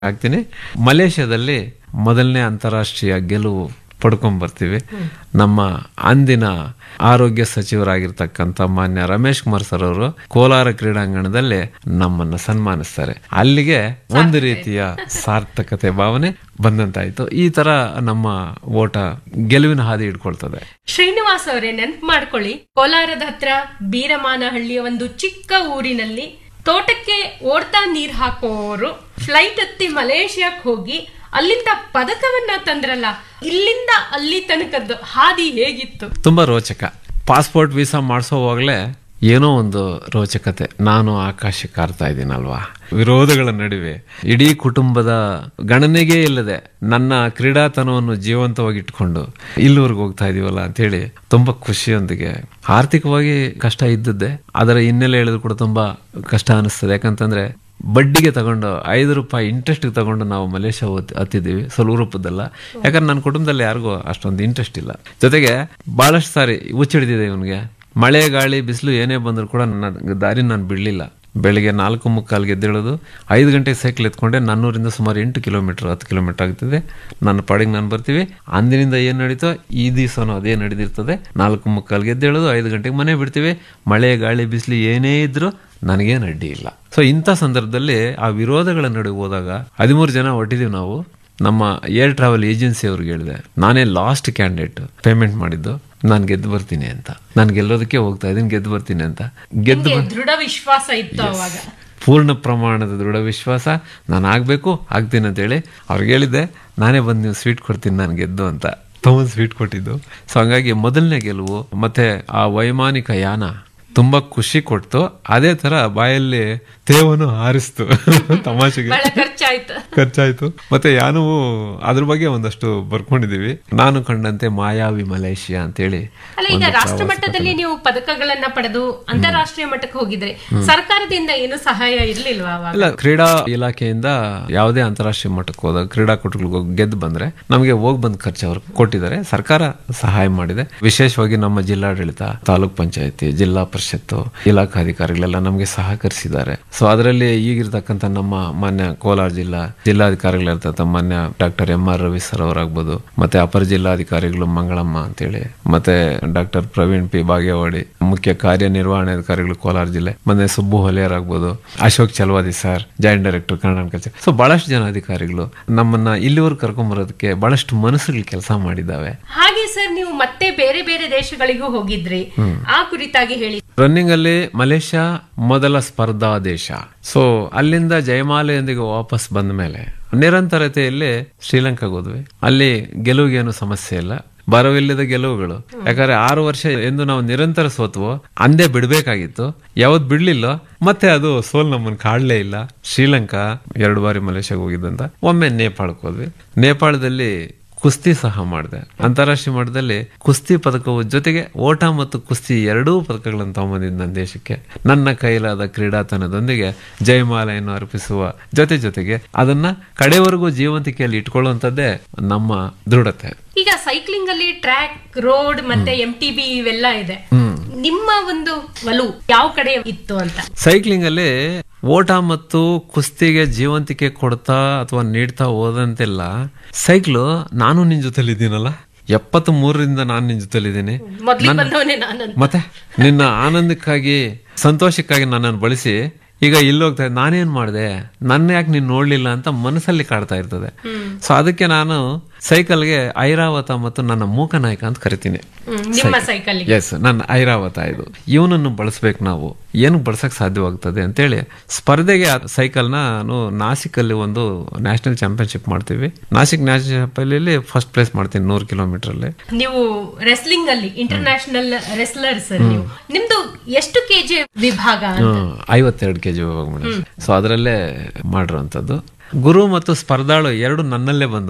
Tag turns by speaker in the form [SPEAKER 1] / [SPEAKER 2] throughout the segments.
[SPEAKER 1] ಆಗ್ತೀನಿ ಮಲೇಷ್ಯಾದಲ್ಲಿ ಮೊದಲನೇ ಅಂತಾರಾಷ್ಟ್ರೀಯ ಗೆಲುವು ಪಡ್ಕೊಂಡ್ ಬರ್ತೀವಿ ನಮ್ಮ ಅಂದಿನ ಆರೋಗ್ಯ ಸಚಿವರಾಗಿರ್ತಕ್ಕಂಥ ಮಾನ್ಯ ರಮೇಶ್ ಕುಮಾರ್ ಸರ್ ಅವರು ಕೋಲಾರ ಕ್ರೀಡಾಂಗಣದಲ್ಲಿ ನಮ್ಮನ್ನ ಸನ್ಮಾನಿಸ್ತಾರೆ ಅಲ್ಲಿಗೆ ಒಂದು ರೀತಿಯ ಸಾರ್ಥಕತೆ ಭಾವನೆ ಬಂದಂತಾಯ್ತು ಈ ತರ ನಮ್ಮ ಓಟ ಗೆಲುವಿನ ಹಾದಿ ಇಟ್ಕೊಳ್ತದೆ
[SPEAKER 2] ಶ್ರೀನಿವಾಸ್ ಅವರೇ ನೆನ್ಪು ಮಾಡ್ಕೊಳ್ಳಿ ಕೋಲಾರದ ಹತ್ರ ಬೀರಮಾನಹಳ್ಳಿಯ ಒಂದು ಚಿಕ್ಕ ಊರಿನಲ್ಲಿ ತೋಟಕ್ಕೆ ಓಡ್ತಾ ನೀರ್ ಹಾಕೋರು ಫ್ಲೈಟ್ ಹತ್ತಿ ಮಲೇಷಿಯಾಕ್ ಹೋಗಿ ಅಲ್ಲಿಂದ ಪದಕವನ್ನ ತಂದ್ರಲ್ಲ ಇಲ್ಲಿಂದ ಅಲ್ಲಿ ತನಕದ್ದು ಹಾದಿ ಹೇಗಿತ್ತು
[SPEAKER 1] ತುಂಬಾ ರೋಚಕ ಪಾಸ್ಪೋರ್ಟ್ ವೀಸಾ ಮಾಡಿಸೋವಾಗಲೇ ಏನೋ ಒಂದು ರೋಚಕತೆ ನಾನು ಆಕಾಶಕ್ಕೆ ಹಾರ್ತಾ ಇದ್ದೀನಲ್ವಾ ವಿರೋಧಗಳ ನಡುವೆ ಇಡೀ ಕುಟುಂಬದ ಗಣನೆಗೆ ಇಲ್ಲದೆ ನನ್ನ ಕ್ರೀಡಾತನವನ್ನು ಜೀವಂತವಾಗಿ ಇಟ್ಕೊಂಡು ಇಲ್ಲಿವರೆಗೆ ಹೋಗ್ತಾ ಇದೀವಲ್ಲ ಅಂತೇಳಿ ತುಂಬಾ ಖುಷಿಯೊಂದಿಗೆ ಆರ್ಥಿಕವಾಗಿ ಕಷ್ಟ ಇದ್ದದ್ದೇ ಅದರ ಹಿನ್ನೆಲೆ ಹೇಳಿದ್ರು ಕೂಡ ತುಂಬಾ ಕಷ್ಟ ಅನಿಸ್ತದೆ ಯಾಕಂತಂದ್ರೆ ಬಡ್ಡಿಗೆ ತಗೊಂಡು ಐದು ರೂಪಾಯಿ ಇಂಟ್ರೆಸ್ಟ್ ತಗೊಂಡು ನಾವು ಮಲೇಷ್ಯಾ ಹೋಗ್- ಹತ್ತಿದ್ದೀವಿ ಸ್ವಲ್ಪ ರೂಪದಲ್ಲ ಯಾಕಂದ್ರೆ ನನ್ನ ಕುಟುಂಬದಲ್ಲಿ ಯಾರಿಗೂ ಅಷ್ಟೊಂದು ಇಂಟ್ರೆಸ್ಟ್ ಇಲ್ಲ ಜೊತೆಗೆ ಬಹಳಷ್ಟು ಸಾರಿ ಹುಚ್ಚಿಡ್ದಿದೆ ಇವನಿಗೆ ಮಳೆ ಗಾಳಿ ಬಿಸಿಲು ಏನೇ ಬಂದರೂ ಕೂಡ ನನ್ನ ದಾರಿ ನಾನು ಬಿಡಲಿಲ್ಲ ಬೆಳಿಗ್ಗೆ ನಾಲ್ಕು ಮುಕ್ಕಾಲ್ಗೆ ಎದ್ದೇಳೋದು ಐದು ಗಂಟೆಗೆ ಸೈಕಲ್ ಎತ್ಕೊಂಡೆ ನನ್ನೂರಿಂದ ಸುಮಾರು ಎಂಟು ಕಿಲೋಮೀಟರ್ ಹತ್ತು ಕಿಲೋಮೀಟರ್ ಆಗ್ತದೆ ನನ್ನ ಪಾಡಿಗೆ ನಾನು ಬರ್ತೀವಿ ಅಂದಿನಿಂದ ಏನು ನಡೀತೋ ಈ ದಿವಸನೂ ಅದೇ ನಡೆದಿರ್ತದೆ ನಾಲ್ಕು ಮುಕ್ಕಾಲ್ಗೆ ಎದ್ದೇಳೋದು ಐದು ಗಂಟೆಗೆ ಮನೆ ಬಿಡ್ತೀವಿ ಮಳೆ ಗಾಳಿ ಬಿಸಿಲು ಏನೇ ಇದ್ರೂ ನನಗೇನು ಅಡ್ಡಿ ಇಲ್ಲ ಸೊ ಇಂಥ ಸಂದರ್ಭದಲ್ಲಿ ಆ ವಿರೋಧಗಳ ನಡುವೆ ಹೋದಾಗ ಹದಿಮೂರು ಜನ ಹೊಟ್ಟಿದೀವಿ ನಾವು ನಮ್ಮ ಏರ್ ಟ್ರಾವೆಲ್ ಏಜೆನ್ಸಿ ಅವ್ರಿಗೆ ಹೇಳಿದೆ ನಾನೇ ಲಾಸ್ಟ್ ಕ್ಯಾಂಡಿಡೇಟ್ ಪೇಮೆಂಟ್ ಮಾಡಿದ್ದು ನಾನು ಗೆದ್ದು ಬರ್ತೀನಿ ಅಂತ ನಾನು ಗೆಲ್ಲೋದಕ್ಕೆ ಹೋಗ್ತಾ ಇದ್ದೀನಿ ಗೆದ್ದು ಬರ್ತೀನಿ ಅಂತ ಗೆದ್ದು
[SPEAKER 2] ನಿಮ್ಗೆ ದೃಢ ವಿಶ್ವಾಸ ಇತ್ತು ಅವಾಗ
[SPEAKER 1] ಪೂರ್ಣ ಪ್ರಮಾಣದ ದೃಢ ವಿಶ್ವಾಸ ನಾನು ಆಗಬೇಕು ಆಗ್ತೀನಿ ಅಂತೇಳಿ ಅವ್ರಿಗೆ ಹೇಳಿದ್ದೆ ನಾನೇ ಬಂದು ನೀವು ಸ್ವೀಟ್ ಕೊಡ್ತೀನಿ ನಾನು ಗೆದ್ದು ಅಂತ ತಗೊಂಡು ಸ್ವೀಟ್ ಕೊಟ್ಟಿದ್ದು ಸೊ ಹಂಗಾಗಿ ಮೊದಲನೇ ಗೆಲುವು ಮತ್ತೆ ಆ ವೈಮಾನಿಕ ಯಾನ ತುಂಬಾ ಖುಷಿ ಕೊಡ್ತು ಅದೇ ತರ ಬಾಯಲ್ಲಿ ತೇವನ್ನು ಹಾರಿಸ್ತು ತಮಾಷೆಗೆ
[SPEAKER 2] ಬಹಳ ಖರ್ಚಾಯ್ತು
[SPEAKER 1] ಖರ್ಚಾಯ್ತು ಮತ್ತೆ ಯಾನವು ಅದ್ರ ಬಗ್ಗೆ ಒಂದಷ್ಟು ಬರ್ಕೊಂಡಿದೀವಿ ನಾನು ಕಂಡಂತೆ ಮಾಯಾವಿ ಮಲೇಷಿಯಾ ಅಂತೇಳಿ
[SPEAKER 2] ಅಲ್ಲ ಈಗ ರಾಷ್ಟ್ರ ಮಟ್ಟದಲ್ಲಿ ನೀವು ಪದಕಗಳನ್ನ ಪಡೆದು ಅಂತಾರಾಷ್ಟ್ರೀಯ ಮಟ್ಟಕ್ಕೆ ಹೋಗಿದ್ರೆ ಸರ್ಕಾರದಿಂದ ಏನು ಸಹಾಯ ಇರ್ಲಿಲ್ವಾ ಅವಾಗ
[SPEAKER 1] ಇಲ್ಲ ಕ್ರೀಡಾ ಇಲಾಖೆಯಿಂದ ಯಾವುದೇ ಅಂತಾರಾಷ್ಟ್ರೀಯ ಮಟ್ಟಕ್ಕೆ ಹೋದಾಗ ಕ್ರೀಡಾಕೂಟಗಳಿಗೆ ಹೋಗಿ ಗೆದ್ದು ಬಂದ್ರೆ ನಮಗೆ ಹೋಗ್ ಬಂದ್ ಖರ್ಚು ಅವರು ಕೊಟ್ಟಿದ್ದಾರೆ ಸರ್ಕಾರ ಸಹಾಯ ಮಾಡಿದೆ ವಿಶೇಷವಾಗಿ ನಮ್ಮ ಜಿಲ್ಲಾಡಳಿತ ತಾಲೂಕ್ ಪಂಚಾಯತಿ ಜಿಲ್ಲಾ ಪರಿಷತ್ತು ಇಲಾಖಾಧಿಕಾರಿಗಳೆಲ್ಲ ನಮಗೆ ಸಹಕರಿಸಿದ್ದಾರೆ ಸೊ ಅದರಲ್ಲಿ ಈಗಿರ್ತಕ್ಕಂಥ ನಮ್ಮ ಮಾನ್ಯ ಕೋಲಾರ ಜಿಲ್ಲಾ ಜಿಲ್ಲಾಧಿಕಾರಿಗಳಿರ್ತಕ್ಕಂಥ ಮಾನ್ಯ doctor M R Ravi sir ಅವರಾಗ್ಬೋದು ಮತ್ತೆ ಅಪರ ಜಿಲ್ಲಾಧಿಕಾರಿಗಳು ಮಂಗಳಮ್ಮ ಅಂತೇಳಿ ಮತ್ತೆ ಡಾಕ್ಟರ್ ಪ್ರವೀಣ್ ಪಿ ಬಾಗೇವಾಡಿ ಮುಖ್ಯ ಕಾರ್ಯನಿರ್ವಹಣಾಧಿಕಾರಿಗಳು ಕೋಲಾರ ಜಿಲ್ಲೆ ಮತ್ತೆ ಸುಬ್ಬು ಹೊಲಿಯರ್ ಆಗ್ಬೋದು Ashok Chalavadi sir joint director Kannada culture so ಬಹಳಷ್ಟು ಜನ ಅಧಿಕಾರಿಗಳು ನಮ್ಮನ್ನ ಇಲ್ಲಿವರೆಗೂ ಕರ್ಕೊಂಬರೋದಕ್ಕೆ ಬಹಳಷ್ಟು ಮನಸ್ಸುಗಳು ಕೆಲಸ ಮಾಡಿದ್ದಾವೆ
[SPEAKER 2] ಹಾಗೆ ಸರ್ ನೀವು ಮತ್ತೆ ಬೇರೆ ಬೇರೆ ದೇಶಗಳಿಗೂ ಹೋಗಿದ್ರಿ ಆ ಕುರಿತಾಗಿ ಹೇಳಿ
[SPEAKER 1] ರನ್ನಿಂಗ್ ಅಲ್ಲಿ ಮಲೇಷ್ಯಾ ಮೊದಲ ಸ್ಪರ್ಧಾ ದೇಶ ಸೊ ಅಲ್ಲಿಂದ ಜಯಮಾಲೆಯೊಂದಿಗೆ ವಾಪಸ್ ಬಂದ ಮೇಲೆ ನಿರಂತರತೆಯಲ್ಲಿ ಶ್ರೀಲಂಕಾಗೆ ಹೋದ್ವಿ ಅಲ್ಲಿ ಗೆಲುವಿಗೇನು ಸಮಸ್ಯೆ ಇಲ್ಲ ಬರವಿಲ್ಲದ ಗೆಲುವುಗಳು ಯಾಕಂದ್ರೆ ಆರು ವರ್ಷ ಎಂದು ನಾವು ನಿರಂತರ ಸೋತ್ವೋ ಅಂದೇ ಬಿಡ್ಬೇಕಾಗಿತ್ತು ಯಾವತ್ ಬಿಡ್ಲಿಲ್ಲ ಮತ್ತೆ ಅದು ಸೋಲ್ ನಮ್ಮನ್ನ ಕಾಡ್ಲೇ ಇಲ್ಲ ಶ್ರೀಲಂಕಾ ಎರಡು ಬಾರಿ ಮಲೇಷ್ಯಾಗೆ ಹೋಗಿದ್ದಂತ ಒಮ್ಮೆ ನೇಪಾಳಕ್ಕೆ ಹೋದ್ವಿ ನೇಪಾಳದಲ್ಲಿ ಕುಸ್ತಿ ಸಹ ಮಾಡಿದೆ ಅಂತಾರಾಷ್ಟ್ರೀಯ ಮಟ್ಟದಲ್ಲಿ ಕುಸ್ತಿ ಪದಕವು ಜೊತೆಗೆ ಓಟ ಮತ್ತು ಕುಸ್ತಿ ಎರಡೂ ಪದಕಗಳನ್ನು ತಗೊಂಬಂದಿದ್ದು ನನ್ನ ದೇಶಕ್ಕೆ ನನ್ನ ಕೈಲಾದ ಕ್ರೀಡಾತನದೊಂದಿಗೆ ಜಯಮಾಲೆಯನ್ನು ಅರ್ಪಿಸುವ ಜೊತೆ ಜೊತೆಗೆ ಅದನ್ನ ಕಡೆವರೆಗೂ ಜೀವಂತಿಕೆಯಲ್ಲಿ ಇಟ್ಕೊಳ್ಳುವಂಥದ್ದೇ ನಮ್ಮ ದೃಢತೆ
[SPEAKER 2] ಈಗ ಸೈಕ್ಲಿಂಗ್ ಅಲ್ಲಿ ಟ್ರ್ಯಾಕ್ ರೋಡ್ ಮತ್ತೆ ಎಂ ಟಿ ಬಿ ಇವೆಲ್ಲ ಇದೆ ನಿಮ್ಮ ಒಂದು ಒಲವು ಯಾವ ಕಡೆ ಇತ್ತು ಅಂತ
[SPEAKER 1] ಸೈಕ್ಲಿಂಗ್ ಅಲ್ಲಿ ಓಟ ಮತ್ತು ಕುಸ್ತಿಗೆ ಜೀವಂತಿಕೆ ಕೊಡ್ತಾ ಅಥವಾ ನೀಡ್ತಾ ಹೋದಂತೆಲ್ಲ ಸೈಕ್ಲು ನಾನು ನಿನ್ ಜೊತೆಲಿ ಇದ್ದೀನಲ್ಲ ಎಪ್ಪತ್ತ್ ಮೂರರಿಂದ ನಾನು ನಿನ್ ಜೊತೆಲಿದ್ದೀನಿ
[SPEAKER 2] ಮೊದ್ಲಿಗೆ ಬಂದವನೇ ನಾನು
[SPEAKER 1] ಮತ್ತೆ ನಿನ್ನ ಆನಂದಕ್ಕಾಗಿ ಸಂತೋಷಕ್ಕಾಗಿ ನನ್ನನ್ನು ಬಳಸಿ ಈಗ ಇಲ್ಲಿ ಹೋಗ್ತಾ ಇದ್ದೆ, ನಾನೇನ್ ಮಾಡಿದೆ ನನ್ನ ಯಾಕೆ ನೀನ್ ನೋಡ್ಲಿಲ್ಲ ಅಂತ ಮನಸ್ಸಲ್ಲಿ ಕಾಡ್ತಾ ಇರ್ತದೆ ಸೊ ಅದಕ್ಕೆ ನಾನು ಸೈಕಲ್ಗೆ ಐರಾವತ ಮತ್ತು ನನ್ನ ಮೂಕ ನಾಯಕ ಅಂತ ಕರಿತೀನಿ
[SPEAKER 2] ಹ್ಮ್, ನಿಮ್ಮ ಸೈಕಲ್
[SPEAKER 1] ಎಸ್ ನನ್ನ ಐರಾವತ ಇದು ಇವನನ್ನು ಬಳಸ್ಬೇಕು ನಾವು ಏನು ಬಳಸಕ್ ಸಾಧ್ಯವಾಗ್ತದೆ ಅಂತೇಳಿ ಸ್ಪರ್ಧೆಗೆ ಆ ಸೈಕಲ್ನ ನಾನು ನಾಸಿಕಲ್ಲಿ ಒಂದು ನ್ಯಾಷನಲ್ ಚಾಂಪಿಯನ್ಶಿಪ್ ಮಾಡ್ತೀವಿ Nashik national champion first place ಮಾಡ್ತೀನಿ ನೂರು ಕಿಲೋಮೀಟರ್ ಅಲ್ಲಿ
[SPEAKER 2] ನೀವು ರೆಸ್ಲಿಂಗ್ ಅಲ್ಲಿ ಇಂಟರ್ನ್ಯಾಷನಲ್ ರೆಸ್ಲರ್ಸ್ ನೀವು ನಿಮ್ದು ಎಷ್ಟು ಕೆಜಿ ವಿಭಾಗ
[SPEAKER 1] ಹ್ಮ್, ಐವತ್ತೆರಡು ಕೆಜಿ ವಿಭಾಗ ಮೇಡಮ್ ಸೊ ಅದರಲ್ಲೇ ಮಾಡಿರುವಂಥದ್ದು ಗುರು ಮತ್ತು ಸ್ಪರ್ಧಾಳು ಎರಡು ನನ್ನಲ್ಲೇ ಬಂದವು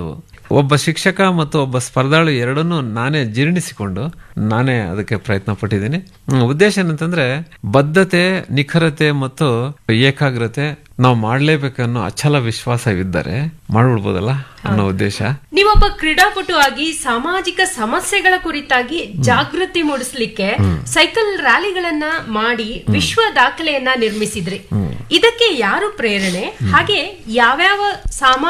[SPEAKER 1] ಒಬ್ಬ ಶಿಕ್ಷಕ ಮತ್ತು ಒಬ್ಬ ಸ್ಪರ್ಧಾಳು ಎರಡನ್ನೂ ನಾನೇ ಜೀರ್ಣಿಸಿಕೊಂಡು ನಾನೇ ಅದಕ್ಕೆ ಪ್ರಯತ್ನ ಪಟ್ಟಿದ್ದೀನಿ ಹ್ಮ್, ಉದ್ದೇಶ ಏನಂತಂದ್ರೆ ಬದ್ಧತೆ ನಿಖರತೆ ಮತ್ತು ಏಕಾಗ್ರತೆ ನಾವು ಮಾಡ್ಲೇಬೇಕನ್ನೋ ಅಚಲ ವಿಶ್ವಾಸವಿದ್ದರೆ ಮಾಡ್ಬಿಡ್ಬೋದಲ್ಲ ಅನ್ನೋ ಉದ್ದೇಶ
[SPEAKER 2] ನೀವೊಬ್ಬ ಕ್ರೀಡಾಪಟು ಆಗಿ ಸಾಮಾಜಿಕ ಸಮಸ್ಯೆಗಳ ಕುರಿತಾಗಿ ಜಾಗೃತಿ ಮೂಡಿಸ್ಲಿಕ್ಕೆ ಸೈಕಲ್ ರ್ಯಾಲಿಗಳನ್ನ ಮಾಡಿ ವಿಶ್ವ ದಾಖಲೆಯನ್ನ ನಿರ್ಮಿಸಿದ್ರಿ ಇದಕ್ಕೆ ಯಾರು ಪ್ರೇರಣೆ ಹಾಗೆ ಯಾವ್ಯಾವ ಸಾಮಾಜಿಕ